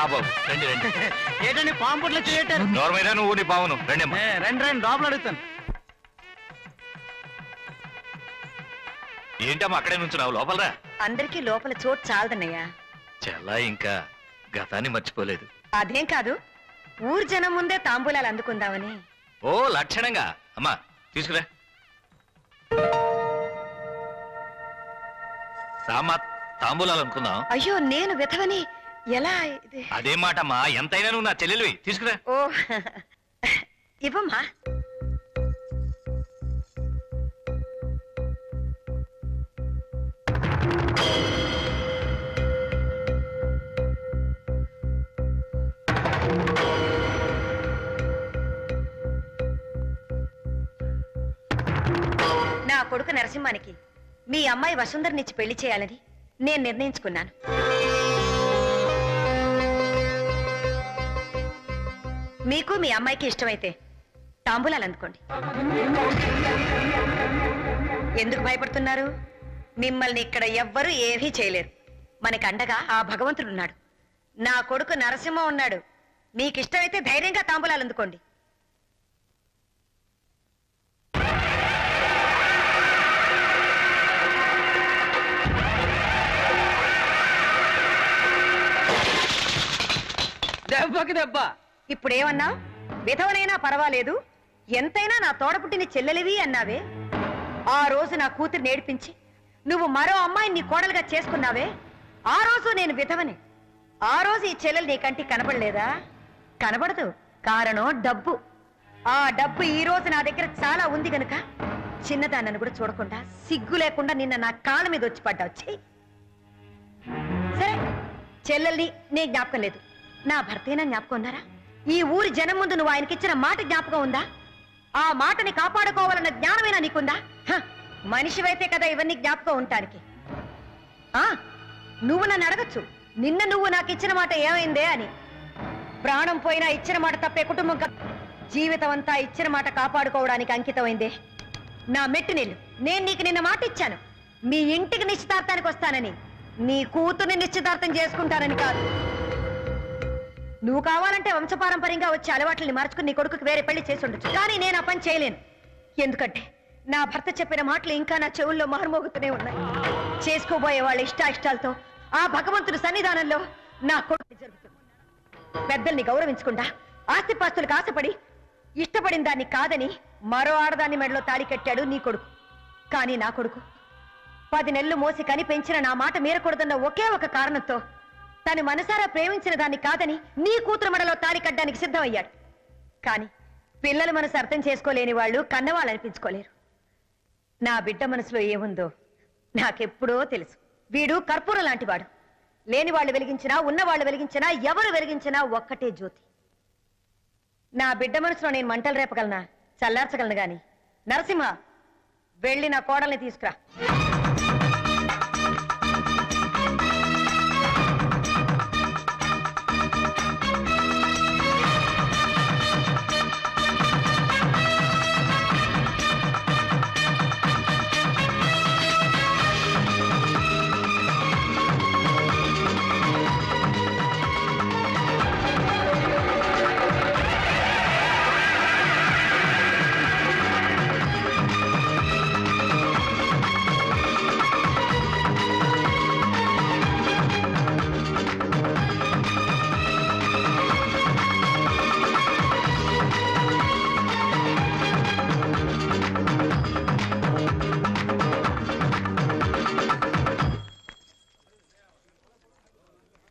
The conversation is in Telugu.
రా బాబు రండి రండి ఏంటండి పాంపుట్లో చేయటారు నోరు మీద నువ్వు నీ పావును రండి అమ్మా రండి రండి లోపల అడుగుతాను ఏంటమ్మా అక్కడే నుంచున్నావు లోపల రా అందరికీ లోపల చోటు చాలదన్నయ్యా చాలా ఇంకా గతాన్ని మర్చిపోలేదు అదేం కాదు ఊరు జనం ముందే తాంబూలాలు అందుకుందామని ఓ లక్షణంగా అమ్మా తీసుకురా రామా తాంబూలాలు అనుకుందాం అయ్యో నేను విధవని ఎలా ఇది అదేం మాటమ్మా ఎంతైనా నువ్వు నా చెల్లెలివి తీసుకురా ఓ ఇవ్వమ్మా నా కొడుకు నరసింహానికి మీ అమ్మాయి వసుంధరనిచ్చి పెళ్లి చేయాలని నేను నిర్ణయించుకున్నాను మీకు మీ అమ్మాయికి ఇష్టమైతే తాంబూలాలు అందుకోండి ఎందుకు భయపడుతున్నారు మిమ్మల్ని ఇక్కడ ఎవ్వరూ ఏమీ చేయలేరు మనకి అండగా ఆ భగవంతుడు ఉన్నాడు నా కొడుకు నరసింహ ఉన్నాడు మీకు ఇష్టమైతే ధైర్యంగా తాంబూలాలు అందుకోండి దెబ్బకి దెబ్బ ఇప్పుడేమన్నా విధవనైనా పర్వాలేదు ఎంతైనా నా తోడపుట్టిన చెల్లెలివి అన్నావే ఆ రోజు నా కూతురు నేర్పించి నువ్వు మరో అమ్మాయిని నీ కోడలుగా చేసుకున్నావే ఆ రోజు నేను విధవని ఆ రోజు ఈ చెల్లెలు నీ కంటికి కనబడలేదా కనబడదు కారణం డబ్బు ఆ డబ్బు ఈ రోజు నా దగ్గర చాలా ఉంది గనుక చిన్నదాన్నను కూడా చూడకుండా సిగ్గు లేకుండా నిన్న నా కాళ్ళ మీద వచ్చి పడ్డావు చెయ్యి సరే చెల్లెల్ని నే జ్ఞాపకం లేదు నా భర్తేనా జ్ఞాపకం ఉన్నారా ఈ ఊరి జనం ముందు నువ్వు ఆయనకిచ్చిన మాట జ్ఞాపకం ఉందా ఆ మాటని కాపాడుకోవాలన్న జ్ఞానమేనా నీకుందా హ, మనిషివైతే కదా ఇవన్నీ జ్ఞాపకం ఉంటానికి ఆ నువ్వు నన్ను అడగచ్చు నిన్న నువ్వు నాకు ఇచ్చిన మాట ఏమైందే అని ప్రాణం పోయినా ఇచ్చిన మాట తప్పే కుటుంబం కా- జీవితం అంతా ఇచ్చిన మాట కాపాడుకోవడానికి అంకితమైందే నా మెట్టు నీళ్ళు నేను నీకు నిన్న మాట ఇచ్చాను మీ ఇంటికి నిశ్చితార్థానికి వస్తానని నీ కూతుర్ని నిశ్చితార్థం చేసుకుంటానని కాదు నువ్వు కావాలంటే వంశపారంపర్యంగా వచ్చే అలవాట్లని మార్చుకుని నీ కొడుకుకి వేరే పెళ్లి చేసి ఉండొచ్చు కానీ నేను ఆ పని చేయలేను ఎందుకంటే నా భర్త చెప్పిన మాటలు ఇంకా నా చెవుల్లో మారుమోగుతూనే ఉన్నాయి చేసుకోబోయే వాళ్ళ ఇష్టాయిష్టాలతో ఆ భగవంతుడి సన్నిధానంలో నా కొడుకు జరుగుతుంది పెద్దల్ని గౌరవించకుండా ఆస్తిపాస్తులకు ఆశపడి ఇష్టపడిన దాన్ని కాదని మరో ఆడదాన్ని మెడలో తాళి కట్టాడు నీ కొడుకు కానీ నా కొడుకు పది నెలలు మోసి కని పెంచిన నా మాట మీరకూడదన్న ఒకే ఒక కారణంతో తను మనసారా ప్రేమించిన దాన్ని కాదని నీ కూతురు మెడలో తాళి కట్టడానికి సిద్ధమయ్యాడు కానీ పిల్లల మనసు అర్థం చేసుకోలేని వాళ్ళు కన్నవాళ్ళు అనిపించుకోలేరు నా బిడ్డ మనసులో ఏముందో నాకెప్పుడో తెలుసు వీడు కర్పూరం లాంటివాడు లేని వాళ్ళు వెలిగించినా ఉన్న వాళ్ళు వెలిగించినా ఎవరు వెలిగించినా ఒక్కటే జ్యోతి నా బిడ్డ మనసులో నేను మంటలు రేపగలనా చల్లార్చగలను గాని నరసింహ వెళ్ళి నా కోడల్ని తీసుకురా